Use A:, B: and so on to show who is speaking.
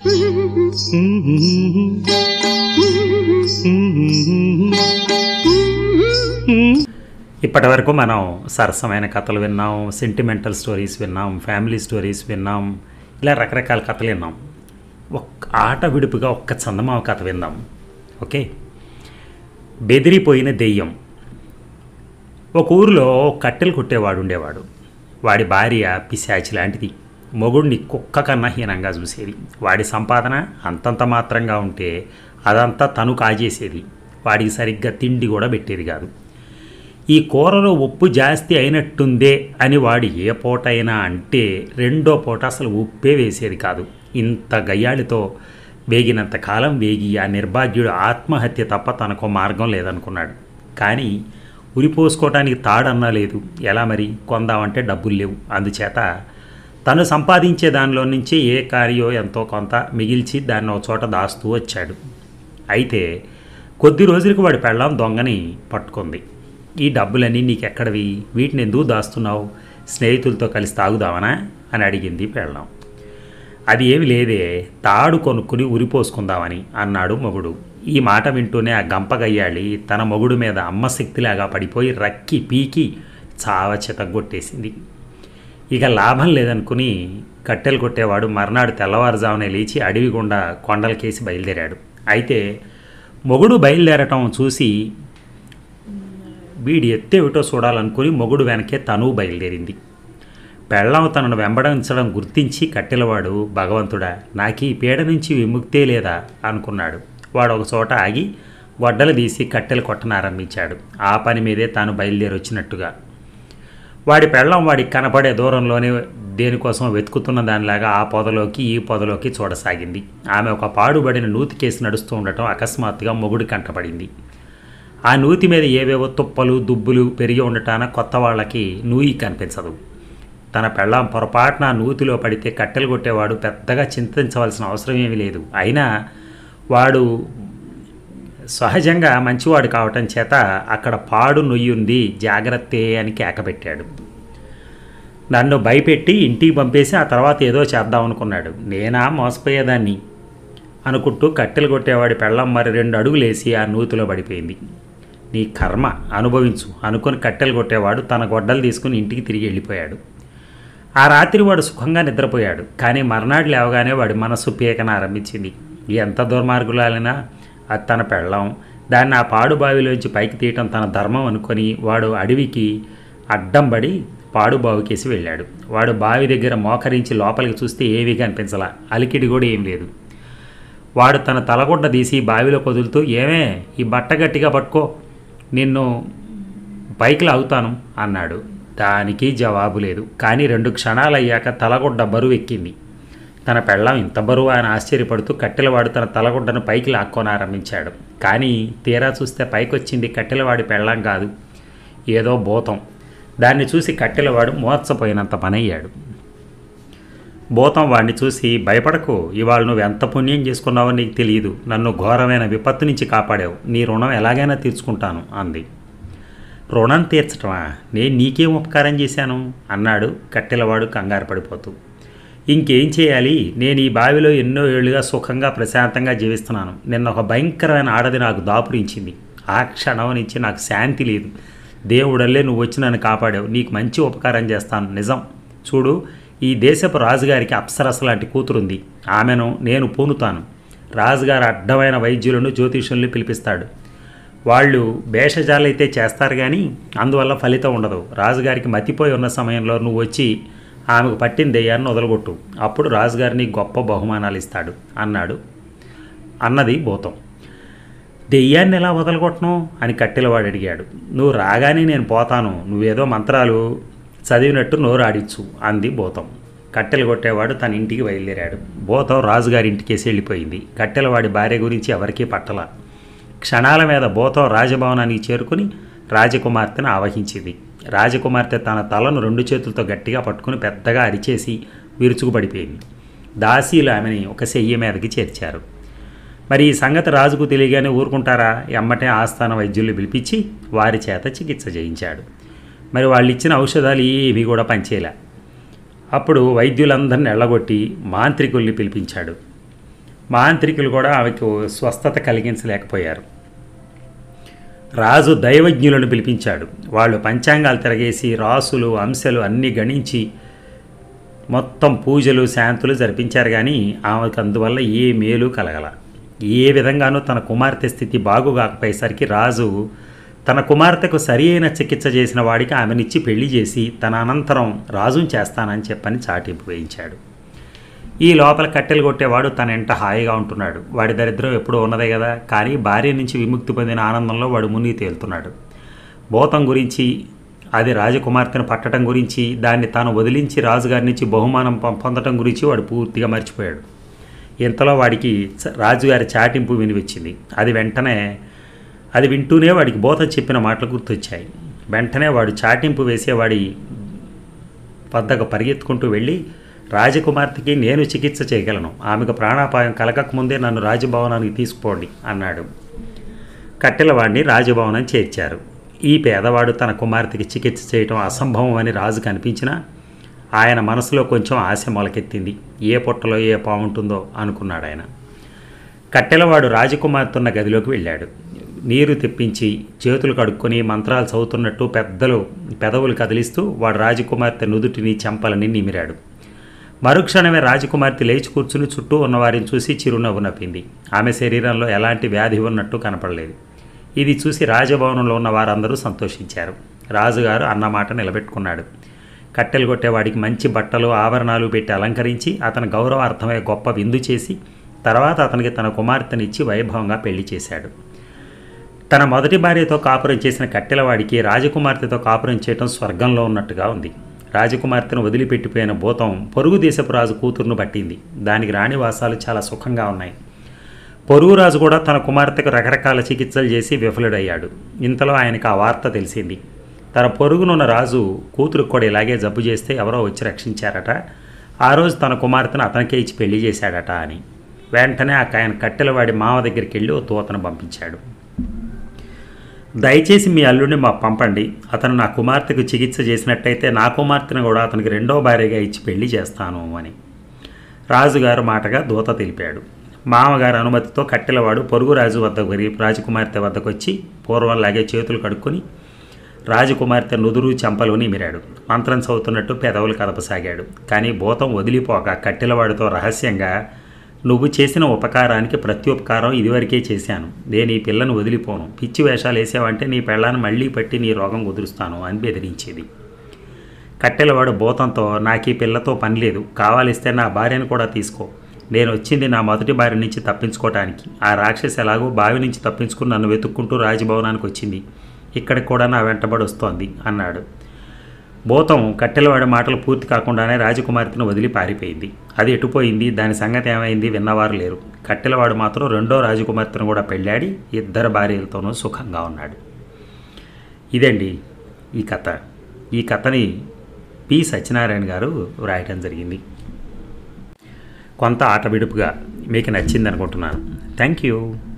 A: ఇప్పటి వరకు మనం సరసమైన కథలు విన్నాం సెంటిమెంటల్ స్టోరీస్ విన్నాం ఫ్యామిలీ స్టోరీస్ విన్నాం ఇలా రకరకాల కథలు విన్నాం ఒక్క ఆట విడుపుగా ఒక్క చందమామ కథ విందాం ఓకే బెదిరిపోయిన దెయ్యం ఒక ఊరిలో కట్టెలు కొట్టేవాడు ఉండేవాడు వాడి భార్య పిశాచి లాంటిది మొగుడిని కుక్క కన్నా హీనంగా చూసేది వాడి సంపాదన అంతంత మాత్రంగా ఉంటే అదంతా తను కాజేసేది వాడికి సరిగ్గా తిండి కూడా పెట్టేది కాదు ఈ కూరలో ఉప్పు జాస్తి అయినట్టుందే అని వాడు ఏ పూట అయినా అంటే రెండో పూట అసలు ఉప్పే వేసేది కాదు ఇంత గయ్యాళితో వేగినంత కాలం వేగి ఆ నిర్భాగ్యుడు ఆత్మహత్య తప్ప తనకు మార్గం లేదనుకున్నాడు కానీ ఉరిపోసుకోవడానికి తాడన్నా లేదు ఎలా మరి కొందామంటే డబ్బులు లేవు అందుచేత తను సంపాదించే దానిలో నుంచి ఏ కార్యో ఎంతో కొంత మిగిల్చి దాన్ని ఒక చోట దాస్తూ వచ్చాడు అయితే కొద్ది రోజులకు వాడి పెళ్ళాం దొంగని పట్టుకుంది ఈ డబ్బులన్నీ నీకెక్కడవి వీటిని ఎందుకు దాస్తున్నావు స్నేహితులతో కలిసి తాగుదామనా అని అడిగింది పెళ్ళాం అది ఏమి లేదే తాడు కొనుక్కుని ఉరిపోసుకుందామని అన్నాడు మొగుడు ఈ మాట వింటూనే ఆ గంపగయ్యాళి తన మొగుడు మీద అమ్మ శక్తిలాగా పడిపోయి రక్కి పీకి చావ చితగొట్టేసింది ఇక లాభం లేదనుకుని కట్టెలు కొట్టేవాడు మర్నాడు తెల్లవారుజామునే లేచి అడవి గుండా కొండలకేసి బయలుదేరాడు అయితే మొగుడు బయలుదేరటం చూసి వీడి ఎత్తేమిటో చూడాలనుకుని మొగుడు వెనకే తను బయలుదేరింది పెళ్ళం తనను వెంబడించడం గుర్తించి కట్టెలవాడు భగవంతుడా నాకు ఈ పీడ నుంచి విముక్తే లేదా అనుకున్నాడు వాడు ఒక చోట ఆగి గొడ్డలు తీసి కట్టెలు కొట్టనారంభించాడు ఆ పని మీదే తాను బయలుదేరి వచ్చినట్టుగా వాడి పెళ్ళం వాడికి కనపడే దూరంలోనే దేనికోసం వెతుకుతున్న దానిలాగా ఆ పొదలోకి ఈ పొదలోకి చూడసాగింది ఆమె ఒక పాడుబడిన నూతికేసి నడుస్తూ ఉండటం అకస్మాత్తుగా మొగుడి కంటపడింది ఆ నూతి మీద ఏవేవో తుప్పలు దుబ్బులు పెరిగి ఉండటాన కొత్త వాళ్ళకి నూయి కనిపించదు తన పెళ్ళాం పొరపాటున ఆ నూతిలో పడితే కట్టెలు కొట్టేవాడు పెద్దగా చింతించవలసిన అవసరం ఏమీ లేదు అయినా వాడు సహజంగా మంచివాడు కావటం చేత అక్కడ పాడు నొయ్యుంది జాగ్రత్తే అని కేకపెట్టాడు నన్ను భయపెట్టి ఇంటికి పంపేసి ఆ తర్వాత ఏదో చేద్దాం అనుకున్నాడు నేనా మోసపోయేదాన్ని అనుకుంటూ కట్టెలు కొట్టేవాడి పెళ్ళం మరి రెండు అడుగులేసి ఆ నూతిలో పడిపోయింది నీ కర్మ అనుభవించు అనుకుని కట్టెలు కొట్టేవాడు తన గొడ్డలు తీసుకుని ఇంటికి తిరిగి వెళ్ళిపోయాడు ఆ రాత్రి వాడు సుఖంగా నిద్రపోయాడు కానీ మర్నాడు లేవగానే వాడి మనస్సు పీకన ఆరంభించింది ఎంత దుర్మార్గులాలినా అది తన పెళ్ళం దాన్ని ఆ పాడు బావిలోంచి పైకి తీయటం తన ధర్మం అనుకొని వాడు అడవికి అడ్డం పడి పాడు బావికేసి వెళ్ళాడు వాడు బావి దగ్గర మోకరించి లోపలికి చూస్తే ఏమీ కనిపించలా అలికిడి కూడా ఏం లేదు వాడు తన తలగుడ్డ తీసి బావిలో కొదులుతూ ఏమే ఈ బట్ట గట్టిగా పట్టుకో నిన్ను పైకి లాగుతాను అన్నాడు దానికి జవాబు లేదు కానీ రెండు క్షణాలు అయ్యాక తలగుడ్డ బరువు ఎక్కింది తన పెళ్ళం ఇంత బరువు అని ఆశ్చర్యపడుతూ కట్టెలవాడు తన తలగుడ్డను పైకి లాక్కొని ఆరంభించాడు కానీ తీరా చూస్తే పైకొచ్చింది కట్టెలవాడి పెళ్ళం కాదు ఏదో భూతం దాన్ని చూసి కట్టెలవాడు మోర్చపోయినంత పనయ్యాడు భూతం వాడిని చూసి భయపడకు ఇవాళ నువ్వు ఎంత పుణ్యం చేసుకున్నావో నీకు తెలియదు నన్ను ఘోరమైన విపత్తు నుంచి కాపాడావు నీ రుణం ఎలాగైనా తీర్చుకుంటాను అంది రుణం తీర్చటమా నేను నీకేం ఉపకారం చేశాను అన్నాడు కట్టెలవాడు కంగారు పడిపోతూ ఇంకేం చేయాలి నేను ఈ బావిలో ఎన్నో ఏళ్ళుగా సుఖంగా ప్రశాంతంగా జీవిస్తున్నాను నిన్న ఒక భయంకరమైన ఆడది నాకు దాపురించింది ఆ క్షణం నుంచి నాకు శాంతి లేదు దేవుడల్లే నువ్వు వచ్చి నన్ను కాపాడావు నీకు మంచి ఉపకారం చేస్తాను నిజం చూడు ఈ దేశపు రాజుగారికి అప్సరస లాంటి కూతురుంది ఆమెను నేను పూనుతాను రాజుగారు అడ్డమైన వైద్యులను జ్యోతిష్యుల్ని పిలిపిస్తాడు వాళ్ళు భేషజాలైతే చేస్తారు కానీ అందువల్ల ఫలితం ఉండదు రాజుగారికి మతిపోయి ఉన్న సమయంలో నువ్వు వచ్చి ఆమెకు పట్టిన దెయ్యాన్ని వదలగొట్టు అప్పుడు రాజుగారిని గొప్ప బహుమానాలు ఇస్తాడు అన్నాడు అన్నది భూతం దెయ్యాన్ని ఎలా వదలగొట్టను అని కట్టెలవాడు అడిగాడు నువ్వు రాగానే నేను పోతాను నువ్వేదో మంత్రాలు చదివినట్టు నోరు ఆడిచ్చు అంది భూతం కట్టెలు కొట్టేవాడు తన ఇంటికి బయలుదేరాడు భూతం రాజుగారి ఇంటికేసి వెళ్ళిపోయింది కట్టెలవాడి భార్య గురించి ఎవరికీ పట్టల క్షణాల మీద భూతం రాజభవనానికి చేరుకుని రాజకుమార్తెను ఆవహించింది రాజకుమార్తె తన తలను రెండు చేతులతో గట్టిగా పట్టుకుని పెద్దగా అరిచేసి విరుచుకుపడిపోయింది దాసీలు ఆమెని ఒక శయ్య మీదకి చేర్చారు మరి ఈ సంగతి రాజుకు తెలియగానే ఊరుకుంటారా ఎమ్మటే ఆస్థాన వైద్యుల్ని పిలిపించి వారి చేత చికిత్స చేయించాడు మరి వాళ్ళు ఇచ్చిన ఔషధాలు ఏవి కూడా పనిచేయలే అప్పుడు వైద్యులందరిని ఎళ్ళగొట్టి మాంత్రికుల్ని పిలిపించాడు మాంత్రికులు కూడా ఆమెకు స్వస్థత కలిగించలేకపోయారు రాజు దైవజ్ఞులను పిలిపించాడు వాళ్ళు పంచాంగాలు తిరగేసి రాసులు అంశలు అన్నీ గణించి మొత్తం పూజలు శాంతులు జరిపించారు కానీ ఆమెకు అందువల్ల ఏ మేలు కలగల ఏ విధంగానూ తన కుమార్తె స్థితి బాగుగాకపోయేసరికి రాజు తన కుమార్తెకు సరి అయిన చికిత్స చేసిన వాడికి ఆమెనిచ్చి పెళ్లి చేసి తన అనంతరం రాజుని చేస్తానని చెప్పని చాటింపు వేయించాడు ఈ లోపల కట్టెలు కొట్టేవాడు తన ఎంట హాయిగా ఉంటున్నాడు వాడి దరిద్రం ఎప్పుడూ ఉన్నదే కదా కానీ భార్య నుంచి విముక్తి పొందిన ఆనందంలో వాడు మునిగి తేలుతున్నాడు భూతం గురించి అది రాజకుమార్తెను పట్టడం గురించి దాన్ని తాను వదిలించి రాజుగారి నుంచి బహుమానం పొం- పొందడం గురించి వాడు పూర్తిగా మర్చిపోయాడు ఇంతలో వాడికి చ- రాజుగారి చాటింపు వినిపించింది అది వెంటనే అది వింటూనే వాడికి బోధ చెప్పిన మాటలు గుర్తొచ్చాయి వెంటనే వాడు చాటింపు వేసేవాడి వద్దకు పరిగెత్తుకుంటూ వెళ్ళి రాజకుమార్తెకి నేను చికిత్స చేయగలను ఆమెకు ప్రాణాపాయం కలగకముందే నన్ను రాజభవనానికి తీసుకుపోండి అన్నాడు కట్టెలవాడిని రాజభవనం చేర్చారు ఈ పేదవాడు తన కుమార్తెకి చికిత్స చేయటం అసంభవం అని రాజు కనిపించినా ఆయన మనసులో కొంచెం ఆశ మొలకెత్తింది ఏ పుట్టలో ఏ పావుంటుందో అనుకున్నాడు ఆయన కట్టెలవాడు రాజకుమార్తె ఉన్న గదిలోకి వెళ్ళాడు నీరు తెప్పించి చేతులు కడుక్కొని మంత్రాలు చదువుతున్నట్టు పెద్దలు పెదవులు కదిలిస్తూ వాడు రాజకుమార్తె నుదుటిని చెంపలని నిమిరాడు మరుక్షణమే రాజకుమార్తె లేచి కూర్చుని చుట్టూ ఉన్నవారిని చూసి చిరునవ్వు నవ్వింది ఆమె శరీరంలో ఎలాంటి వ్యాధి ఉన్నట్టు కనపడలేదు ఇది చూసి రాజభవనంలో ఉన్న వారందరూ సంతోషించారు రాజుగారు అన్నమాట నిలబెట్టుకున్నాడు కట్టెలు కొట్టేవాడికి మంచి బట్టలు ఆభరణాలు పెట్టి అలంకరించి అతని గౌరవార్థమై గొప్ప విందు చేసి తర్వాత అతనికి తన కుమార్తెనిచ్చి వైభవంగా పెళ్లి చేశాడు తన మొదటి భార్యతో కాపురం చేసిన కట్టెలవాడికి రాజకుమార్తెతో కాపురం చేయటం స్వర్గంలో ఉన్నట్టుగా ఉంది రాజకుమార్తెను వదిలిపెట్టిపోయిన భూతం పొరుగు దేశపు రాజు కూతురును పట్టింది దానికి రాణివాసాలు చాలా సుఖంగా ఉన్నాయి పొరుగు రాజు కూడా తన కుమార్తెకు రకరకాల చికిత్సలు చేసి విఫలుడయ్యాడు ఇంతలో ఆయనకు ఆ వార్త తెలిసింది తన పొరుగునున్న రాజు కూతురుకు కూడా ఇలాగే జబ్బు చేస్తే ఎవరో వచ్చి రక్షించారట ఆ రోజు తన కుమార్తెను అతనికే ఇచ్చి పెళ్లి చేశాడట అని వెంటనే ఆ ఆయన కట్టెలవాడి మామ దగ్గరికి వెళ్ళి ఓ తూతను పంపించాడు దయచేసి మీ అల్లుడిని మా పంపండి అతను నా కుమార్తెకు చికిత్స చేసినట్టయితే నా కుమార్తెను కూడా అతనికి రెండో భార్యగా ఇచ్చి పెళ్లి చేస్తాను అని రాజుగారు మాటగా దూత తెలిపాడు మామగారి అనుమతితో కట్టెలవాడు పొరుగు రాజు వద్దకు వెళ్ళి రాజకుమార్తె వద్దకు వచ్చి పూర్వంలాగే చేతులు కడుక్కొని రాజకుమార్తె నుదురు చెంపలు నిమిరాడు మంత్రం చదువుతున్నట్టు పెదవులు కదపసాగాడు కానీ భూతం వదిలిపోక కట్టెలవాడితో రహస్యంగా నువ్వు చేసిన ఉపకారానికి ప్రత్యుపకారం ఇదివరకే చేశాను నేను ఈ పిల్లను వదిలిపోను పిచ్చి వేషాలు వేసావంటే నీ పెళ్ళాన్ని మళ్ళీ పట్టి నీ రోగం కుదురుస్తాను అని బెదిరించేది కట్టెలవాడు భూతంతో నాకు ఈ పిల్లతో పని లేదు కావాలిస్తే నా భార్యను కూడా తీసుకో నేను వచ్చింది నా మొదటి భార్య నుంచి తప్పించుకోవటానికి ఆ రాక్షసి ఎలాగో బావి నుంచి తప్పించుకుని నన్ను వెతుక్కుంటూ రాజభవనానికి వచ్చింది ఇక్కడికి కూడా నా వెంటబడి వస్తోంది అన్నాడు భూతం కట్టెలవాడి మాటలు పూర్తి కాకుండానే రాజకుమార్తెను వదిలి పారిపోయింది అది ఎటుపోయింది దాని సంగతి ఏమైంది విన్నవారు లేరు కట్టెలవాడు మాత్రం రెండో రాజకుమార్తెను కూడా పెళ్ళాడి ఇద్దరు భార్యలతోనూ సుఖంగా ఉన్నాడు ఇదండి ఈ కథ ఈ కథని పి సత్యనారాయణ గారు వ్రాయటం జరిగింది కొంత ఆట విడుపుగా మీకు నచ్చింది అనుకుంటున్నాను థ్యాంక్ యూ